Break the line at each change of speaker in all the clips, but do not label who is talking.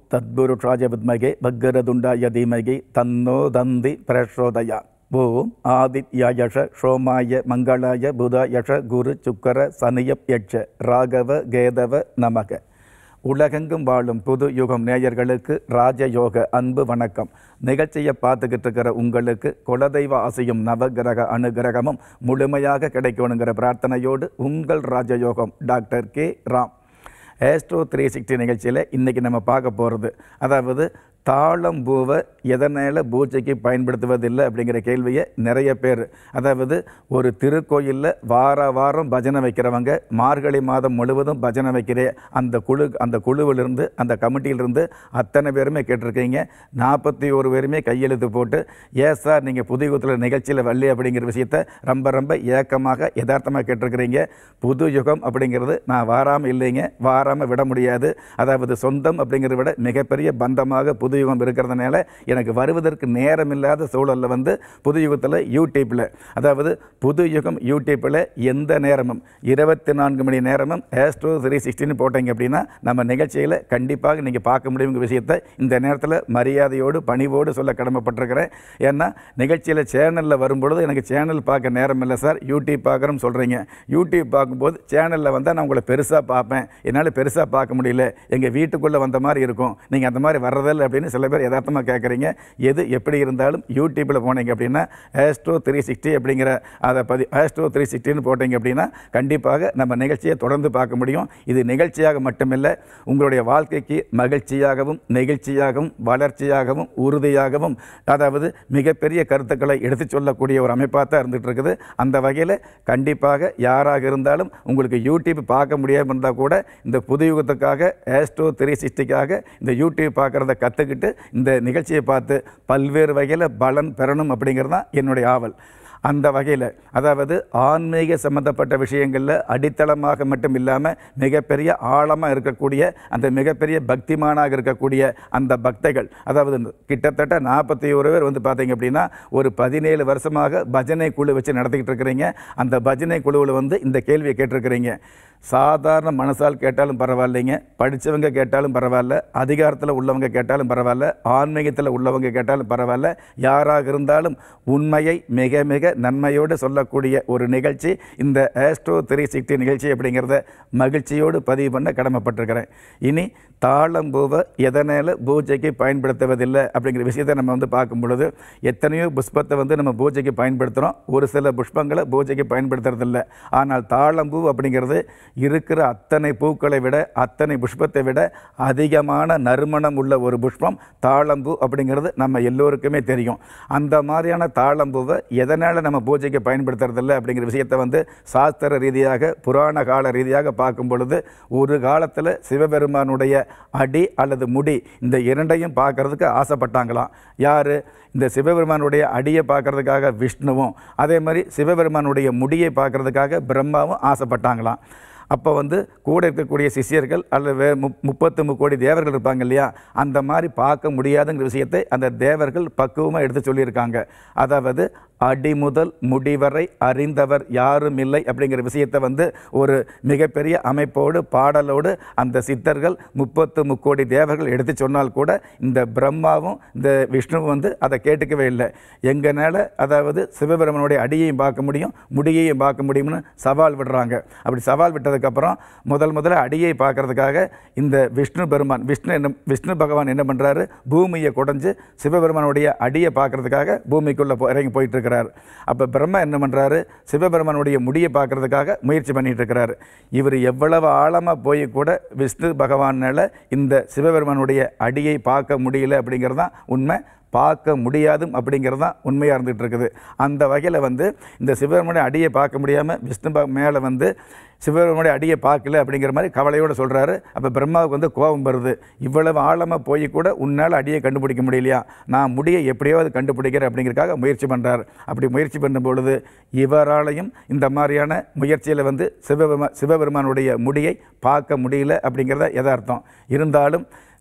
தத்புருஷாய வித்மகே பக்கரதுண்டாய தீமகி தன்னோ தந்தி பிரசோதயா ஓம் ஆதித்யாயஷ சோமாய மங்களாய புதாயஷ குரு சுக்கர சனியப் யட்ச ராகவ கேதவ நமக உலகெங்கும் வாழும் புது யுகம் நேயர்களுக்கு ராஜயோக அன்பு வணக்கம் நிகழ்ச்சியை பார்த்துக்கிட்டு இருக்கிற உங்களுக்கு குலதெய்வ ஆசையும் நவகிரக அனுகிரகமும் முழுமையாக கிடைக்கணுங்கிற பிரார்த்தனையோடு உங்கள் Rajayogam doctor K Ram astro three sixty நிகழ்ச்சியில் இன்றைக்கி நம்ம பார்க்க போகிறது அதாவது தாளம் பூவை எதனால் பூஜைக்கு பயன்படுத்துவதில்லை அப்படிங்கிற கேள்வியை நிறைய பேர் அதாவது ஒரு திருக்கோயிலில் வார வாரம் பஜனை வைக்கிறவங்க மார்கழி மாதம் முழுவதும் பஜனை வைக்கிற அந்த குழு அந்த குழுவிலிருந்து அந்த கமிட்டியிலிருந்து அத்தனை பேருமே கேட்டிருக்கீங்க நாற்பத்தி ஒரு பேருமே கையெழுத்து போட்டு ஏன் சார் நீங்கள் புது யுகத்தில் நிகழ்ச்சியில் வரல அப்படிங்கிற விஷயத்த ரொம்ப ரொம்ப ஏக்கமாக யதார்த்தமாக கேட்டிருக்கிறீங்க புது யுகம் அப்படிங்கிறது நான் வாராமல் இல்லைங்க வாராமல் விட முடியாது அதாவது சொந்தம் அப்படிங்கிறத விட மிகப்பெரிய பந்தமாக புது யுகம் இருக்கிறதுனால எனக்கு வருவதற்கு நேரம் இல்லாத சூழலில் வந்து புது யுகத்தில் யூடியூப்பில் அதாவது புது யுகம் யூடியூப்பில் எந்த நேரமும் இருபத்தி நான்கு மணி நேரமும் ஏஸ்ட்ரோ த்ரீ சிக்ஸ்டின்னு போட்டீங்க அப்படின்னா நம்ம நிகழ்ச்சியில் கண்டிப்பாக நீங்கள் பார்க்க முடியுங்கிற விஷயத்தை இந்த நேரத்தில் மரியாதையோடு பணிவோடு சொல்ல கடமைப்பட்டிருக்கிறேன் ஏன்னா நிகழ்ச்சியில் சேனலில் வரும்பொழுது எனக்கு சேனல் பார்க்க நேரம் இல்லை சார் யூடியூப் பார்க்குறோம் சொல்கிறீங்க யூடியூப் பார்க்கும்போது சேனலில் வந்தால் நான் உங்களை பெருசாக பார்ப்பேன் என்னால் பெருசாக பார்க்க முடியல எங்கள் வீட்டுக்குள்ளே வந்த மாதிரி இருக்கும் நீங்கள் அந்த மாதிரி வர்றதில்லை அப்படின்னு சில பேர் யதார்த்தமாக கேட்குறீங்க எது எப்படி இருந்தாலும் யூடியூப்பில் போனீங்க அப்படின்னா ஆஸ்ட்ரோ த்ரீ சிக்ஸ்டி அப்படிங்கிற அதை பதி ஆஸ்ட்ரோ த்ரீ சிக்ஸ்டின்னு போட்டீங்க அப்படின்னா கண்டிப்பாக நம்ம நிகழ்ச்சியை தொடர்ந்து பார்க்க முடியும் இது நிகழ்ச்சியாக மட்டுமில்லை உங்களுடைய வாழ்க்கைக்கு மகிழ்ச்சியாகவும் நெகிழ்ச்சியாகவும் வளர்ச்சியாகவும் உறுதியாகவும் அதாவது மிகப்பெரிய கருத்துக்களை எடுத்துச் சொல்லக்கூடிய ஒரு அமைப்பாக தான் இருந்துகிட்டு இருக்குது அந்த வகையில் கண்டிப்பாக யாராக இருந்தாலும் உங்களுக்கு யூடியூப் பார்க்க முடியாமல் இருந்தால் கூட இந்த புது யுகத்துக்காக ஆஸ்ட்ரோ த்ரீ சிக்ஸ்டிக்காக இந்த யூடியூப் பார்க்குறத கற்றுக்கிட்டு இந்த நிகழ்ச்சியை பார்த்து பல்வேறு வகையில் பலன் பெறணும் அப்படிங்கிறது தான் என்னுடைய ஆவல் அந்த வகையில் அதாவது ஆன்மீக சம்பந்தப்பட்ட விஷயங்களில் அடித்தளமாக மட்டும் இல்லாமல் மிகப்பெரிய ஆழமாக இருக்கக்கூடிய அந்த மிகப்பெரிய பக்திமானாக இருக்கக்கூடிய அந்த பக்தைகள் அதாவது கிட்டத்தட்ட நாற்பத்தி ஒரு பேர் வந்து பார்த்தீங்க அப்படின்னா ஒரு பதினேழு வருஷமாக பஜனை குழு வச்சு நடத்திக்கிட்டு இருக்கிறீங்க அந்த பஜனை குழுவில் வந்து இந்த கேள்வியை கேட்டிருக்கிறீங்க சாதாரண மனசால் கேட்டாலும் பரவாயில்லைங்க படித்தவங்க கேட்டாலும் பரவாயில்ல அதிகாரத்தில் உள்ளவங்க கேட்டாலும் பரவாயில்ல ஆன்மீகத்தில் உள்ளவங்க கேட்டாலும் பரவாயில்ல யாராக இருந்தாலும் உண்மையை மிக மிக நன்மையோடு சொல்லக்கூடிய ஒரு நிகழ்ச்சி இந்த ஆஸ்ட்ரோ த்ரீ சிக்ஸ்டி நிகழ்ச்சி அப்படிங்கிறத மகிழ்ச்சியோடு பதிவு பண்ண கடமைப்பட்டிருக்கிறேன் இனி தாளம்பூவை எதனால் பூஜைக்கு பயன்படுத்துவதில்லை அப்படிங்கிற விஷயத்தை நம்ம வந்து பார்க்கும் பொழுது எத்தனையோ புஷ்பத்தை வந்து நம்ம பூஜைக்கு பயன்படுத்துகிறோம் ஒரு சில புஷ்பங்களை பூஜைக்கு பயன்படுத்துறதில்ல ஆனால் தாளம்பூ அப்படிங்கிறது இருக்கிற அத்தனை பூக்களை விட அத்தனை புஷ்பத்தை விட அதிகமான நறுமணம் உள்ள ஒரு புஷ்பம் தாளம்பூ அப்படிங்கிறது நம்ம எல்லோருக்குமே தெரியும் அந்த மாதிரியான தாளம்பூவை எதனால் நம்ம பூஜைக்கு பயன்படுத்துறதில்ல அப்படிங்கிற விஷயத்தை வந்து சாஸ்திர ரீதியாக புராண கால ரீதியாக பார்க்கும் பொழுது ஒரு காலத்தில் சிவபெருமானுடைய அடி அல்லது முடி இந்த இரண்டையும் பார்க்கறதுக்கு ஆசைப்பட்டாங்களாம் யார் இந்த சிவபெருமானுடைய அடியை பார்க்கறதுக்காக விஷ்ணுவும் அதே மாதிரி சிவபெருமானுடைய முடியை பார்க்கறதுக்காக பிரம்மாவும் ஆசைப்பட்டாங்களாம் அப்போ வந்து கூட இருக்கக்கூடிய சிஷ்யர்கள் அல்லது வே முப் முப்பத்து முக்கோடி தேவர்கள் இருப்பாங்க இல்லையா அந்த மாதிரி பார்க்க முடியாதுங்கிற விஷயத்தை அந்த தேவர்கள் பக்குவமாக எடுத்து சொல்லியிருக்காங்க அதாவது அடி முதல் முடிவரை அறிந்தவர் யாரும் இல்லை அப்படிங்கிற விஷயத்தை வந்து ஒரு மிகப்பெரிய அமைப்போடு பாடலோடு அந்த சித்தர்கள் முப்பத்து முக்கோடி தேவர்கள் எடுத்து சொன்னால் கூட இந்த பிரம்மாவும் இந்த விஷ்ணுவும் வந்து அதை கேட்டுக்கவே இல்லை எங்கனால அதாவது சிவபெருமனுடைய அடியையும் பார்க்க முடியும் முடியையும் பார்க்க முடியும்னு சவால் விடுறாங்க அப்படி சவால் விட்டதுக்கப்புறம் முதல் முதல்ல அடியை பார்க்கறதுக்காக இந்த விஷ்ணு பெருமான் விஷ்ணு என்ன விஷ்ணு பகவான் என்ன பண்ணுறாரு பூமியை குடஞ்சு சிவபெருமானுடைய அடியை பார்க்கறதுக்காக பூமிக்குள்ளே போ இறங்கி போயிட்டு இருக்கிறார் அப்போ பிரம்மா என்ன பண்ணுறாரு சிவபெருமானுடைய முடியை பார்க்கறதுக்காக முயற்சி பண்ணிட்டு இருக்கிறாரு இவர் எவ்வளவு ஆழமாக போய் கூட விஷ்ணு பகவானால் இந்த சிவபெருமானுடைய அடியை பார்க்க முடியல அப்படிங்கிறது தான் உண்மை பார்க்க முடியாதும் அப்படிங்கிறது தான் உண்மையாக இருந்துகிட்டு இருக்குது அந்த வகையில் வந்து இந்த சிவபெருமானுடைய அடியை பார்க்க முடியாமல் விஷ்ணு ப மேலே வந்து சிவபெருமானுடைய அடியை பார்க்கல அப்படிங்கிற மாதிரி கவலையோடு சொல்கிறாரு அப்போ பிரம்மாவுக்கு வந்து கோபம் வருது இவ்வளவு ஆழமாக போய் கூட உன்னால் அடியை கண்டுபிடிக்க முடியலையா நான் முடியை எப்படியாவது கண்டுபிடிக்கிறேன் அப்படிங்கிறதுக்காக முயற்சி பண்ணுறார் அப்படி முயற்சி பண்ணும் பொழுது இவராலையும் இந்த மாதிரியான முயற்சியில் வந்து சிவபெருமா சிவபெருமானுடைய முடியை பார்க்க முடியல அப்படிங்கிறத யதார்த்தம் இருந்தாலும்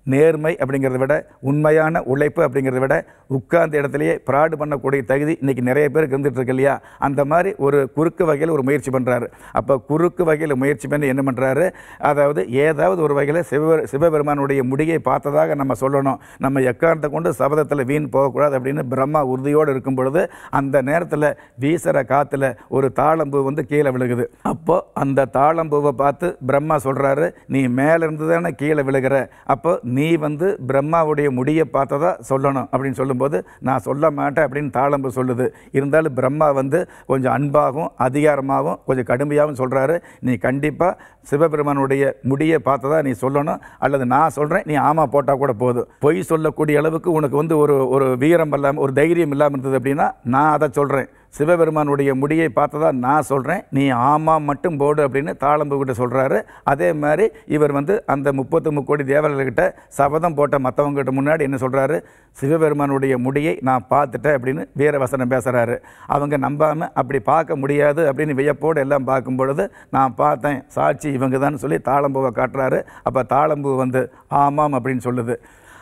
நேர்மை அப்படிங்கிறத விட உண்மையான உழைப்பு அப்படிங்கிறத விட உட்கார்ந்த இடத்துலையே ப்ராடு பண்ணக்கூடிய தகுதி இன்னைக்கு நிறைய பேருக்கு இருந்துட்டு இருக்கு இல்லையா அந்த மாதிரி ஒரு குறுக்கு வகையில் ஒரு முயற்சி பண்ணுறாரு அப்போ குறுக்கு வகையில் முயற்சி பண்ணி என்ன பண்ணுறாரு அதாவது ஏதாவது ஒரு வகையில் சிவ சிவபெருமானுடைய முடியை பார்த்ததாக நம்ம சொல்லணும் நம்ம எக்காரணத்தை கொண்டு சபதத்தில் வீண் போகக்கூடாது அப்படின்னு பிரம்மா உறுதியோடு இருக்கும் பொழுது அந்த நேரத்தில் வீசுகிற காற்றுல ஒரு தாளம்பூ வந்து கீழே விழுகுது அப்போ அந்த தாளம்பூவை பார்த்து பிரம்மா சொல்கிறாரு நீ மேலே இருந்து தானே கீழே விழுகிற அப்போ நீ வந்து பிரம்மாவுடைய முடியை பார்த்ததா சொல்லணும் அப்படின்னு சொல்லும்போது நான் சொல்ல மாட்டேன் அப்படின்னு தாளம்பு சொல்லுது இருந்தாலும் பிரம்மா வந்து கொஞ்சம் அன்பாகவும் அதிகாரமாகவும் கொஞ்சம் கடுமையாகவும் சொல்கிறாரு நீ கண்டிப்பாக சிவபெருமானுடைய முடியை பார்த்ததா நீ சொல்லணும் அல்லது நான் சொல்கிறேன் நீ ஆமா போட்டால் கூட போதும் பொய் சொல்லக்கூடிய அளவுக்கு உனக்கு வந்து ஒரு ஒரு வீரம் இல்லாமல் ஒரு தைரியம் இல்லாமல் இருந்தது அப்படின்னா நான் அதை சொல்கிறேன் சிவபெருமானுடைய முடியை பார்த்ததா நான் சொல்கிறேன் நீ ஆமாம் மட்டும் போடு அப்படின்னு தாளம்பு கிட்ட சொல்கிறாரு அதே மாதிரி இவர் வந்து அந்த முப்பத்து முக்கோடி தேவர்கள்கிட்ட சபதம் போட்ட மற்றவங்ககிட்ட முன்னாடி என்ன சொல்கிறாரு சிவபெருமானுடைய முடியை நான் பார்த்துட்டேன் அப்படின்னு வீர வசனம் பேசுகிறாரு அவங்க நம்பாமல் அப்படி பார்க்க முடியாது அப்படின்னு வியப்போடு எல்லாம் பார்க்கும் பொழுது நான் பார்த்தேன் சாட்சி இவங்க தான் சொல்லி தாளம்பூவை காட்டுறாரு அப்போ தாளம்பூ வந்து ஆமாம் அப்படின்னு சொல்லுது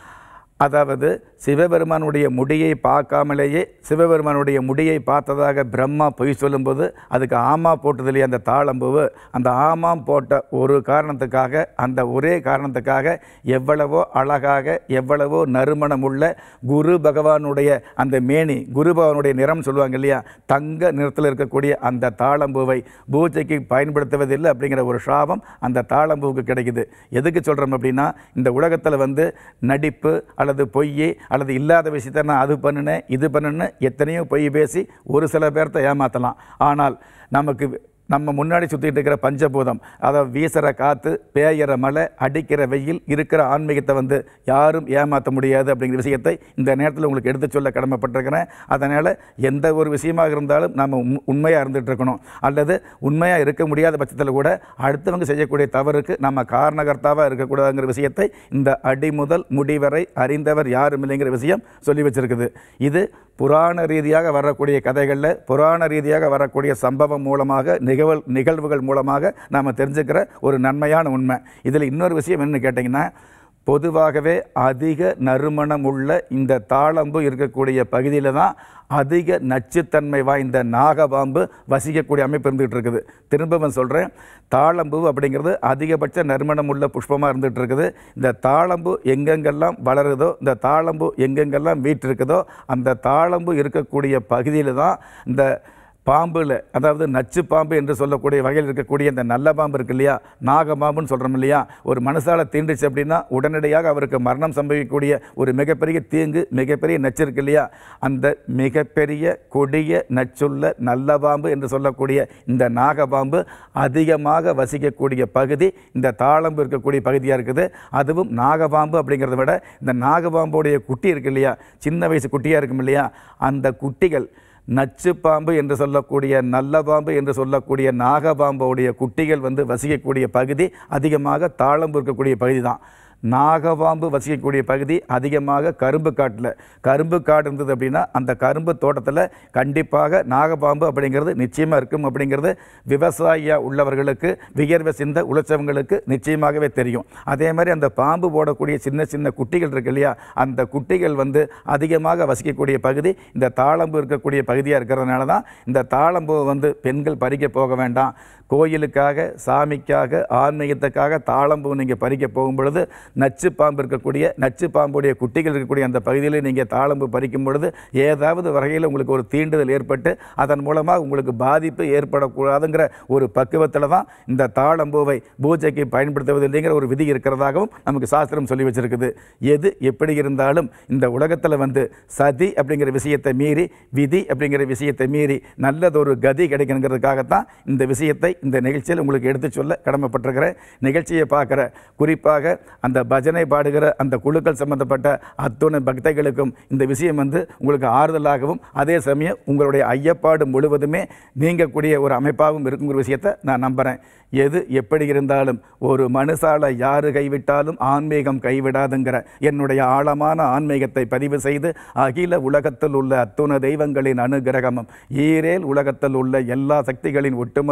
அதாவது சிவபெருமானுடைய முடியை பார்க்காமலேயே சிவபெருமானுடைய முடியை பார்த்ததாக பிரம்மா பொய் சொல்லும்போது அதுக்கு ஆமா போட்டதுலேயே அந்த தாளம்பூவு அந்த ஆமாம் போட்ட ஒரு காரணத்துக்காக அந்த ஒரே காரணத்துக்காக எவ்வளவோ அழகாக எவ்வளவோ நறுமணம் உள்ள குரு பகவானுடைய அந்த மேனி குரு பகவானுடைய நிறம் சொல்லுவாங்க இல்லையா தங்க நிறத்தில் இருக்கக்கூடிய அந்த தாளம்பூவை பூஜைக்கு பயன்படுத்துவதில்லை அப்படிங்கிற ஒரு சாபம் அந்த தாளம்பூவுக்கு கிடைக்குது எதுக்கு சொல்கிறோம் அப்படின்னா இந்த உலகத்தில் வந்து நடிப்பு அல்லது பொய் அல்லது இல்லாத விஷயத்த நான் அது பண்ணினேன் இது பண்ணினேன் எத்தனையோ பொய் பேசி ஒரு சில பேர்த்த ஏமாற்றலாம் ஆனால் நமக்கு நம்ம முன்னாடி சுற்றிட்டு இருக்கிற பஞ்சபூதம் அதாவது வீசுகிற காற்று பேயிற மழை அடிக்கிற வெயில் இருக்கிற ஆன்மீகத்தை வந்து யாரும் ஏமாற்ற முடியாது அப்படிங்கிற விஷயத்தை இந்த நேரத்தில் உங்களுக்கு எடுத்து சொல்ல கடமைப்பட்டிருக்கிறேன் அதனால் எந்த ஒரு விஷயமாக இருந்தாலும் நம்ம உண் உண்மையாக இருந்துகிட்டு இருக்கணும் அல்லது உண்மையாக இருக்க முடியாத பட்சத்தில் கூட அடுத்தவங்க செய்யக்கூடிய தவறுக்கு நம்ம காரணகர்த்தாவாக இருக்கக்கூடாதுங்கிற விஷயத்தை இந்த அடி முதல் முடிவரை அறிந்தவர் யாரும் இல்லைங்கிற விஷயம் சொல்லி வச்சிருக்குது இது புராண ரீதியாக வரக்கூடிய கதைகளில் புராண ரீதியாக வரக்கூடிய சம்பவம் மூலமாக நிகழ்வு நிகழ்வுகள் மூலமாக நாம் தெரிஞ்சுக்கிற ஒரு நன்மையான உண்மை இதில் இன்னொரு விஷயம் என்னன்னு கேட்டிங்கன்னா பொதுவாகவே அதிக நறுமணம் உள்ள இந்த தாளம்பு இருக்கக்கூடிய பகுதியில் தான் அதிக நச்சுத்தன்மை வாய்ந்த நாகபாம்பு வசிக்கக்கூடிய அமைப்பு இருந்துகிட்டு இருக்குது திரும்பவும் சொல்கிறேன் தாளம்பூ அப்படிங்கிறது அதிகபட்ச நறுமணம் உள்ள புஷ்பமாக இருந்துகிட்டு இருக்குது இந்த தாளம்பூ எங்கெங்கெல்லாம் வளருதோ இந்த தாளம்பூ எங்கெங்கெல்லாம் வீட்டிருக்குதோ அந்த தாளம்பூ இருக்கக்கூடிய பகுதியில் தான் இந்த பாம்பில் அதாவது நச்சு பாம்பு என்று சொல்லக்கூடிய வகையில் இருக்கக்கூடிய இந்த நல்ல பாம்பு இருக்கு இல்லையா நாகபாம்புன்னு சொல்கிறோம் இல்லையா ஒரு மனுஷால தீண்டுச்சு அப்படின்னா உடனடியாக அவருக்கு மரணம் சம்பவிக்கக்கூடிய ஒரு மிகப்பெரிய தீங்கு மிகப்பெரிய நச்சு இருக்கு இல்லையா அந்த மிகப்பெரிய கொடிய நச்சுள்ள நல்ல பாம்பு என்று சொல்லக்கூடிய இந்த நாகபாம்பு அதிகமாக வசிக்கக்கூடிய பகுதி இந்த தாளம்பு இருக்கக்கூடிய பகுதியாக இருக்குது அதுவும் நாகபாம்பு அப்படிங்கிறத விட இந்த நாகபாம்புடைய குட்டி இருக்கு இல்லையா சின்ன வயசு குட்டியாக இருக்கும் இல்லையா அந்த குட்டிகள் நச்சு பாம்பு என்று சொல்லக்கூடிய நல்ல பாம்பு என்று சொல்லக்கூடிய நாகபாம்புடைய குட்டிகள் வந்து வசிக்கக்கூடிய பகுதி அதிகமாக தாளம்பு இருக்கக்கூடிய பகுதி தான் நாகபாம்பு வசிக்கக்கூடிய பகுதி அதிகமாக கரும்பு காட்டில் கரும்பு காடு இருந்தது அப்படின்னா அந்த கரும்பு தோட்டத்தில் கண்டிப்பாக நாகபாம்பு அப்படிங்கிறது நிச்சயமாக இருக்கும் அப்படிங்கிறது விவசாயியாக உள்ளவர்களுக்கு வியர்வை சிந்த உழைச்சவங்களுக்கு நிச்சயமாகவே தெரியும் அதே மாதிரி அந்த பாம்பு போடக்கூடிய சின்ன சின்ன குட்டிகள் இருக்கு இல்லையா அந்த குட்டிகள் வந்து அதிகமாக வசிக்கக்கூடிய பகுதி இந்த தாளம்பு இருக்கக்கூடிய பகுதியாக இருக்கிறதுனால தான் இந்த தாளம்பு வந்து பெண்கள் பறிக்க போக வேண்டாம் கோயிலுக்காக சாமிக்காக ஆன்மீகத்துக்காக தாளம்பூ நீங்கள் பறிக்க போகும் பொழுது நச்சு பாம்பு இருக்கக்கூடிய நச்சு பாம்புடைய குட்டிகள் இருக்கக்கூடிய அந்த பகுதியில் நீங்கள் தாளம்பு பறிக்கும் பொழுது ஏதாவது வகையில் உங்களுக்கு ஒரு தீண்டுதல் ஏற்பட்டு அதன் மூலமாக உங்களுக்கு பாதிப்பு ஏற்படக்கூடாதுங்கிற ஒரு பக்குவத்தில் தான் இந்த தாளம்பூவை பூஜைக்கு பயன்படுத்துவதில்லைங்கிற ஒரு விதி இருக்கிறதாகவும் நமக்கு சாஸ்திரம் சொல்லி வச்சிருக்குது எது எப்படி இருந்தாலும் இந்த உலகத்தில் வந்து சதி அப்படிங்கிற விஷயத்தை மீறி விதி அப்படிங்கிற விஷயத்தை மீறி நல்லதொரு கதி கிடைக்கணுங்கிறதுக்காகத்தான் இந்த விஷயத்தை இந்த நிகழ்ச்சியில் உங்களுக்கு எடுத்து சொல்ல கடமைப்பட்டிருக்கிறேன் நிகழ்ச்சியை பார்க்குற குறிப்பாக அந்த பஜனை பாடுகிற அந்த குழுக்கள் சம்பந்தப்பட்ட அத்துணை பக்தர்களுக்கும் இந்த விஷயம் வந்து உங்களுக்கு ஆறுதலாகவும் அதே சமயம் உங்களுடைய ஐயப்பாடு முழுவதுமே நீங்கக்கூடிய ஒரு அமைப்பாகவும் இருக்குங்கிற விஷயத்தை நான் நம்புகிறேன் எது எப்படி இருந்தாலும் ஒரு மனுஷால யாரு கைவிட்டாலும் ஆன்மீகம் கைவிடாதுங்கிற என்னுடைய ஆழமான ஆன்மீகத்தை பதிவு செய்து அகில உலகத்தில் உள்ள அத்துண தெய்வங்களின் அனுகிரகமும் ஈரேல் உலகத்தில் உள்ள எல்லா சக்திகளின் ஒட்டுமொத்த ஆசீர்வாதம்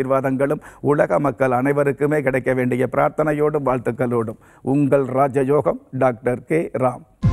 ஆசீர்வாதங்களும் உலக மக்கள் அனைவருக்குமே கிடைக்க வேண்டிய பிரார்த்தனையோடும் வாழ்த்துக்களோடும் உங்கள் ராஜயோகம் டாக்டர் கே ராம்